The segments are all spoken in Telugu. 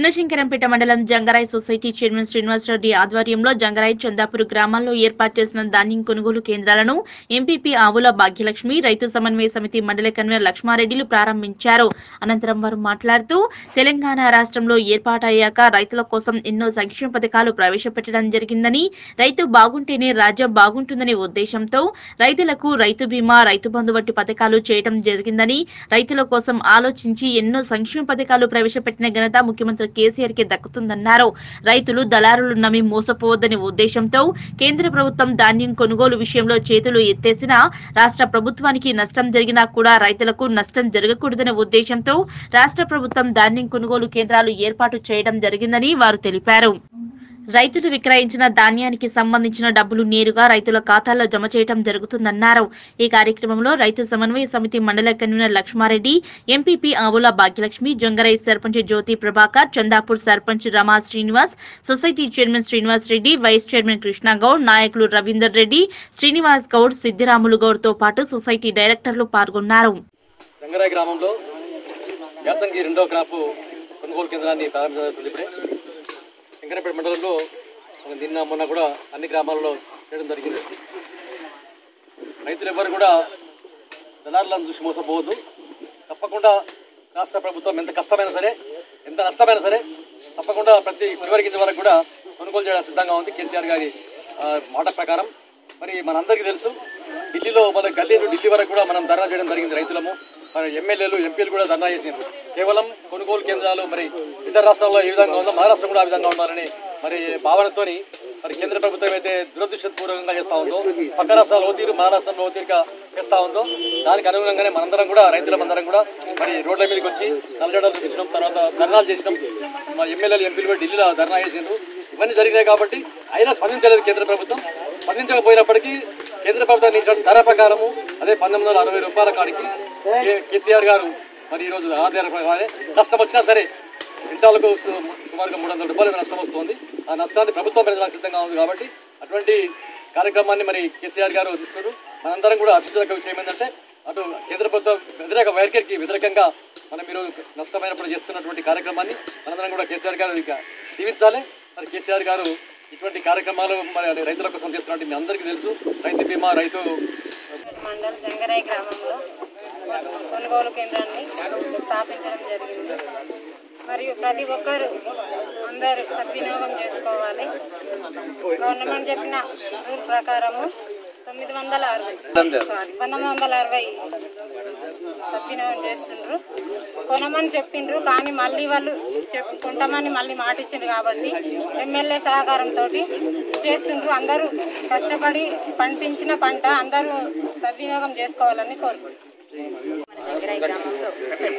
చిన్నశంకరంపేట మండలం జంగరాయ్ సొసైటీ చైర్మన్ శ్రీనివాసరెడ్డి ఆధ్వర్యంలో జంగరాయ్ చందాపూర్ గ్రామాల్లో ఏర్పాటు చేసిన ధాన్యం కొనుగోలు కేంద్రాలను ఎంపీపీ ఆవుల భాగ్యలక్ష్మి రైతు సమన్వయ సమితి మండల కన్వీనర్ లక్ష్మారెడ్డిలు ప్రారంభించారు అనంతరం వారు మాట్లాడుతూ తెలంగాణ రాష్ట్రంలో ఏర్పాటయ్యాక రైతుల కోసం ఎన్నో సంక్షేమ పథకాలు ప్రవేశపెట్టడం జరిగిందని రైతు బాగుంటేనే రాజ్యం బాగుంటుందనే ఉద్దేశంతో రైతులకు రైతు బీమా రైతు బంధు వంటి పథకాలు చేయడం జరిగిందని రైతుల కోసం ఆలోచించి ఎన్నో సంక్షేమ పథకాలు ప్రవేశపెట్టిన ఘనత ముఖ్యమంత్రి కేసీఆర్ కి దక్కుతుందన్నారు రైతులు దళారులు నమ్మి మోసపోవద్దనే ఉద్దేశంతో కేంద్ర ప్రభుత్వం ధాన్యం కొనుగోలు విషయంలో చేతులు ఎత్తేసినా రాష్ట్ర ప్రభుత్వానికి నష్టం జరిగినా కూడా రైతులకు నష్టం జరగకూడదనే ఉద్దేశంతో రాష్ట్ర ప్రభుత్వం ధాన్యం కొనుగోలు కేంద్రాలు ఏర్పాటు చేయడం జరిగిందని వారు తెలిపారు రైతులు విక్రయించిన ధాన్యానికి సంబంధించిన డబ్బులు నేరుగా రైతుల ఖాతాల్లో జమ చేయడం జరుగుతుందన్నారు ఈ కార్యక్రమంలో రైతు సమన్వయ సమితి మండల convener Lakshmareddy MPP Avula Bhagyalakshmi Jongarai sarpanch Jyothi Prabhakar Chandapur sarpanch Rama Srinivas society chairman Srinivas Reddy vice chairman Krishna Goud నాయకులు రవీందర్ రెడ్డి శ్రీనివాస్ గౌడ్ సిద్దిరాములు గౌడ్ తో పాటు సొసైటీ డైరెక్టర్లు పాల్గొన్నారు రంగరాయ గ్రామంలో యాసంగి రెండవ క్రాపు కొనుగోలు కేంద్రాన్ని ప్రారంభించడం ఇప్పుడే శంకరపేట మండలంలో మనం నిన్న మొన్న కూడా అన్ని గ్రామాలలో చేయడం జరిగింది రైతులు ఎవరు కూడా దళారులను చూసి మోసపోవద్దు తప్పకుండా రాష్ట్ర ప్రభుత్వం ఎంత కష్టమైనా సరే ఎంత నష్టమైనా సరే తప్పకుండా ప్రతి చివరి గింజ వరకు కూడా కొనుగోలు చేయడం సిద్ధంగా ఉంది కేసీఆర్ గారి ఆ, మాట ప్రకారం మరి మనందరికీ తెలుసు ఢిల్లీలో మన గల్లీ నుండి ఢిల్లీ వరకు కూడా మనం ధర్నా చేయడం జరిగింది రైతులము మరి ఎమ్మెల్యేలు ఎంపీలు కూడా ధర్నా చేసిండ్రు కేవలం కొనుగోలు కేంద్రాలు మరి ఇతర రాష్ట్రాల్లో ఏ విధంగా ఉందో మహారాష్ట్ర కూడా ఆ విధంగా ఉండాలని మరి భావనతోని మరి కేంద్ర ప్రభుత్వం అయితే దురదృష్టపూర్వకంగా చేస్తా ఉందో పక్క రాష్ట్రాల్లో ఓతీరు మహారాష్ట్రంలో ఓతీరుగా చేస్తా ఉందో దానికి అనుగుణంగానే మనందరం కూడా రైతులమందరం కూడా మరి రోడ్ల మీదకి వచ్చి నల్లజెండాలు చూపించడం తర్వాత ధర్నాలు చేసినాం మా ఎమ్మెల్యేలు ఎంపీలు కూడా ఢిల్లీలో ధర్నా చేసిండ్రు ఇవన్నీ జరిగినాయి కాబట్టి అయినా స్పందించలేదు కేంద్ర ప్రభుత్వం స్పందించకపోయినప్పటికీ కేంద్ర ప్రభుత్వం ఇచ్చిన ధర ప్రకారము అదే పంతొమ్మిది వందల అరవై రూపాయల కాడికి కే- కేసీఆర్ గారు మరి ఈ రోజు ఆధార ప్రకారమే నష్టం వచ్చినా సరే క్వింటాలకు సు- సుమారుగా మూడు వందల రూపాయలు నష్టం వస్తుంది ఆ నష్టాన్ని ప్రభుత్వం పెంచడానికి సిద్ధంగా ఉంది కాబట్టి అటువంటి కార్యక్రమాన్ని మరి కేసీఆర్ గారు తీసుకున్నారు మనందరం కూడా హర్షించదగ్గ విషయం ఏంటంటే అటు కేంద్ర ప్రభుత్వం వ్యతిరేక వైఖరికి వ్యతిరేకంగా మనం ఈరోజు నష్టమైనప్పుడు చేస్తున్నటువంటి కార్యక్రమాన్ని మనందరం కూడా కేసీఆర్ గారు ఇక దీవించాలి మరి కేసీఆర్ గారు ఇటువంటి కార్యక్రమాలు మరి రైతుల కోసం చేస్తున్నట్టు మీ అందరికీ తెలుసు రైతు బీమా రైతు మండల్ జంగరాయ్ గ్రామంలో కొనుగోలు కేంద్రాన్ని స్థాపించడం జరిగింది మరియు ప్రతి ఒక్కరూ అందరూ సద్వినియోగం చేసుకోవాలి గవర్నమెంట్ చెప్పిన రూల్ ప్రకారము తొమ్మిది వందల అరవై సారీ పంతొమ్మిది వందల అరవై సద్వినియోగం చేస్తుండ్రు కొనమని చెప్పిండ్రు కానీ మళ్ళీ వాళ్ళు చెప్పు కొంటామని మళ్ళీ మాట ఇచ్చిండ్రు కాబట్టి ఎమ్మెల్యే సహకారంతో చేస్తుండ్రు అందరూ కష్టపడి పండించిన పంట అందరూ సద్వినియోగం చేసుకోవాలని కోరుకుంటున్నాను జంగరాయి గ్రామంలో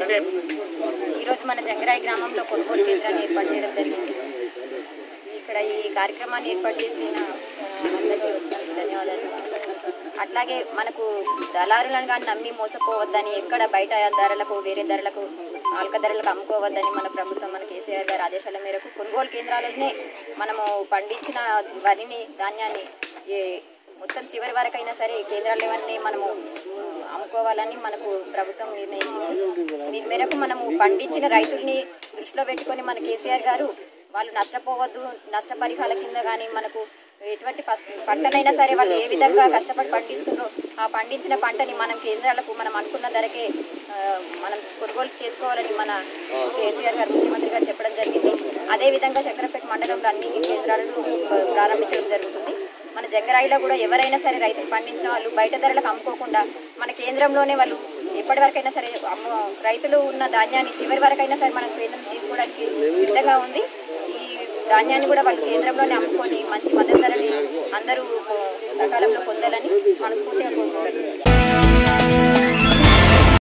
ఈరోజు మన జంగరాయి గ్రామంలో కొనుగోలు కేంద్రాన్ని ఏర్పాటు చేయడం జరిగింది ఇక్కడ ఈ కార్యక్రమాన్ని ఏర్పాటు చేసిన ఆ, అందరికీ వచ్చినందుకు ధన్యవాదాలు అట్లాగే మనకు దళారులను కానీ నమ్మి మోసపోవద్దని ఎక్కడ బయట ధరలకు వేరే ధరలకు ఆల్క ధరలకు అమ్ముకోవద్దని మన ప్రభుత్వం మన కేసీఆర్ గారి ఆదేశాల మేరకు కొనుగోలు కేంద్రాలనే మనము పండించిన వరిని ధాన్యాన్ని ఏ మొత్తం చివరి వరకైనా సరే కేంద్రాలు ఇవన్నీ మనము ఆ, అమ్ముకోవాలని మనకు ప్రభుత్వం నిర్ణయించింది దీని మేరకు మనము పండించిన రైతుల్ని దృష్టిలో పెట్టుకొని మన కేసీఆర్ గారు వాళ్ళు నష్టపోవద్దు నష్టపరిహార కింద కానీ మనకు ఎటువంటి పస్- పంటనైనా సరే వాళ్ళు ఏ విధంగా కష్టపడి పండిస్తున్నారో ఆ పండించిన పంటని మనం కేంద్రాలకు మనం అనుకున్న ధరకే ఆ, మనం కొనుగోలు చేసుకోవాలని మన కేసీఆర్ గారు ముఖ్యమంత్రి గారు చెప్పడం జరిగింది అదేవిధంగా చక్రపేట మండలంలో అన్ని కేంద్రాలను ఆ, ప్రారంభించడం జరుగుతుంది మన జగ్గరాయిలో కూడా ఎవరైనా సరే రైతులు పండించిన వాళ్ళు బయట ధరలకు అమ్ముకోకుండా మన కేంద్రంలోనే వాళ్ళు ఎప్పటి వరకైనా సరే అమ్ము రైతులు ఉన్న ధాన్యాన్ని చివరి వరకైనా సరే మన కేంద్రం తీసుకోవడానికి సిద్ధంగా ఉంది ఈ ధాన్యాన్ని కూడా వాళ్ళు కేంద్రంలోనే అమ్ముకొని మంచి మద్దతు ధరని అందరూ ఆ, సకాలంలో పొందాలని మనస్ఫూర్తిగా కోరుకుంటున్నాను